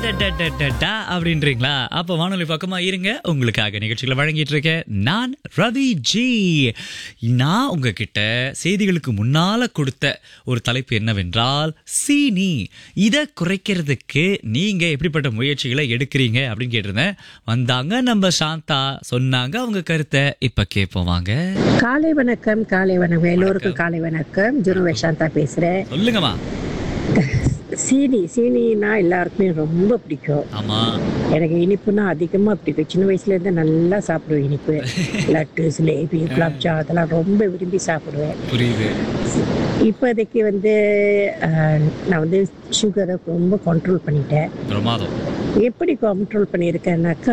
அடடடடடா அப்படின்றீங்களா அப்ப வானொலி பக்கமா இருங்க உங்களுக்காக நிகழ்ச்சிகளை வழங்கிட்டு இருக்கேன் நான் ரவி ஜி நான் உங்ககிட்ட செய்திகளுக்கு முன்னால கொடுத்த ஒரு தலைப்பு என்னவென்றால் சீனி இதை குறைக்கிறதுக்கு நீங்க எப்படிப்பட்ட முயற்சிகளை எடுக்கிறீங்க அப்படின்னு கேட்டிருந்தேன் வந்தாங்க நம்ம சாந்தா சொன்னாங்க அவங்க கருத்தை இப்ப கேட்போம் வாங்க காலை வணக்கம் காலை வணக்கம் எல்லோருக்கும் காலை வணக்கம் ஜுரு சாந்தா பேசுறேன் சொல்லுங்கம்மா சீனி சீனினா எல்லாருக்குமே ரொம்ப பிடிக்கும் ஆமா எனக்கு இனிப்புனா அதிகமா பிடிக்கும் சின்ன வயசுல இருந்து நல்லா சாப்பிடுவேன் இனிப்பு லட்டு சிலேபி குலாப்ஜா அதெல்லாம் ரொம்ப விரும்பி சாப்பிடுவேன் புரியுது இப்போதைக்கு வந்து ஆஹ், நான் வந்து சுகரை ரொம்ப கண்ட்ரோல் பண்ணிட்டேன் பிரமாதம் எப்படி கண்ட்ரோல் பண்ணியிருக்கேன்னாக்கா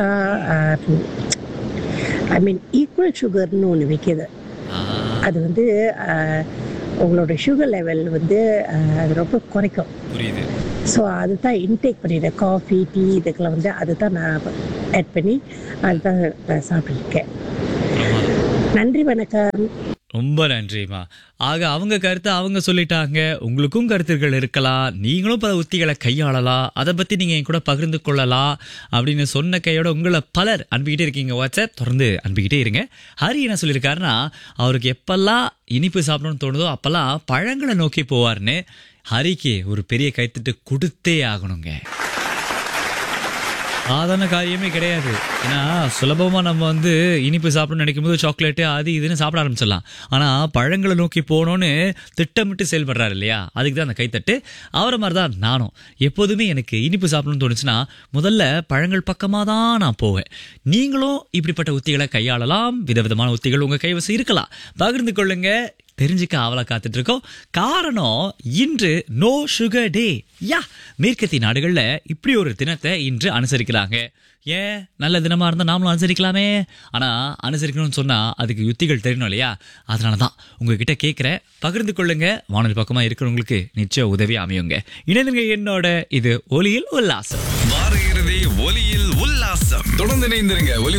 ஐ மீன் ஈக்குவல் சுகர்னு ஒன்று விற்கிது ஆ, அது வந்து ஆஹ், உங்களோட சுகர் லெவல் வந்து ஆஹ், அது ரொம்ப குறைக்கும் புரியுது ஸோ அதுதான் இன்டேக் பண்ணிடுறேன் காஃபி டீ இதுக்கெல்லாம் வந்து அதுதான் நான் ஆட் பண்ணி அதுதான் நான் சாப்பிட்டுருக்கேன் பிரமாதம் நன்றி வணக்கம் ரொம்ப நன்றிம்மா ஆக அவங்க கருத்தை அவங்க சொல்லிட்டாங்க உங்களுக்கும் கருத்துக்கள் இருக்கலாம் நீங்களும் பல உத்திகளை கையாளலாம் அதை பத்தி நீங்க என் கூட பகிர்ந்து கொள்ளலாம் அப்படின்னு சொன்ன கையோட உங்களை பலர் அனுப்பிக்கிட்டே இருக்கீங்க வாட்ஸ்அப் தொடர்ந்து அனுப்பிக்கிட்டே இருங்க ஹரி என்ன சொல்லியிருக்காருன்னா அவருக்கு எப்பெல்லாம் இனிப்பு சாப்பிடணும்னு தோணுதோ அப்பெல்லாம் பழங்களை நோக்கி போவார்னு ஹரிக்கு ஒரு பெரிய கைத்தட்டு கொடுத்தே ஆகணுங்க சாதாரண காரியமே கிடையாது ஏன்னா சுலபமா நம்ம வந்து இனிப்பு சாப்பிடணும்னு நினைக்கும் போது சாக்லேட்டு அது இதுன்னு சாப்பிட ஆரம்பிச்சிடலாம் ஆனா பழங்களை நோக்கி போகணும்னு திட்டமிட்டு செயல்படுறாரு இல்லையா அதுக்கு தான் அந்த கைத்தட்டு அவரை மாதிரி தான் நானும் எப்போதுமே எனக்கு இனிப்பு சாப்பிடணும்னு தோணுச்சுன்னா முதல்ல பழங்கள் பக்கமாக தான் நான் போவேன் நீங்களும் இப்படிப்பட்ட உத்திகளை கையாளலாம் விதவிதமான உத்திகள் உங்க கைவசம் இருக்கலாம் பகிர்ந்து கொள்ளுங்க தெரிஞ்சுக்க ஆவலா காத்துட்டு இருக்கோம் காரணம் இன்று நோ சுகர் டே யா மேற்கத்திய நாடுகள்ல இப்படி ஒரு தினத்தை இன்று அனுசரிக்கிறாங்க ஏன் நல்ல தினமா இருந்தா நாமளும் அனுசரிக்கலாமே ஆனா அனுசரிக்கணும்னு சொன்னா அதுக்கு யுத்திகள் தெரியணும் இல்லையா அதனால தான் உங்ககிட்ட கேட்குறேன் பகிர்ந்து கொள்ளுங்க வானொலி பக்கமா இருக்கிறவங்களுக்கு நிச்சயம் உதவி அமையுங்க இணைந்துங்க என்னோட இது ஒலியில் உல்லாசம் வார இறுதி ஒலியில் உல்லாசம் தொடர்ந்து இணைந்திருங்க ஒலி